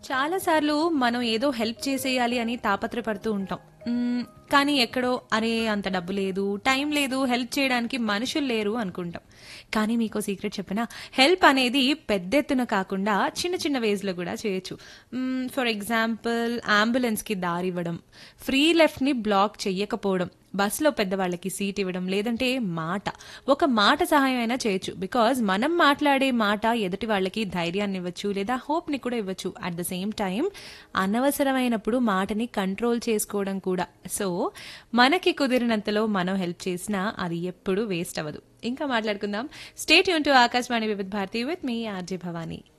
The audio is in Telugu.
చాలాసార్లు మనం ఏదో హెల్ప్ చేసేయాలి అని తాపత్రపడుతూ ఉంటాం మ్మ్, కానీ ఎక్కడో అరే అంత డబ్బు లేదు టైం లేదు హెల్ప్ చేయడానికి మనుషులు లేరు అనుకుంటాం కానీ మీకు సీక్రెట్ చెప్పిన హెల్ప్ అనేది పెద్ద ఎత్తున కాకుండా చిన్న చిన్న వేస్లో కూడా చేయొచ్చు ఫర్ ఎగ్జాంపుల్ అంబులెన్స్కి దారి ఇవ్వడం ఫ్రీ లెఫ్ట్ని బ్లాక్ చెయ్యకపోవడం బస్సులో పెద్దవాళ్ళకి సీట్ ఇవ్వడం లేదంటే మాట ఒక మాట సహాయం అయినా చేయొచ్చు బికాజ్ మనం మాట్లాడే మాట ఎదుటి వాళ్ళకి ధైర్యాన్ని ఇవ్వచ్చు లేదా హోప్ని కూడా ఇవ్వచ్చు అట్ ద సేమ్ టైం అనవసరమైనప్పుడు మాటని కంట్రోల్ చేసుకోవడం కూడా సో మనకి కుదిరినంతలో మనం హెల్ప్ చేసినా అది ఎప్పుడూ వేస్ట్ అవ్వదు ఇంకా మాట్లాడుకుందాం స్టేట్ యూన్ to Akashvani Vividh Bharati with me RJ Bhavani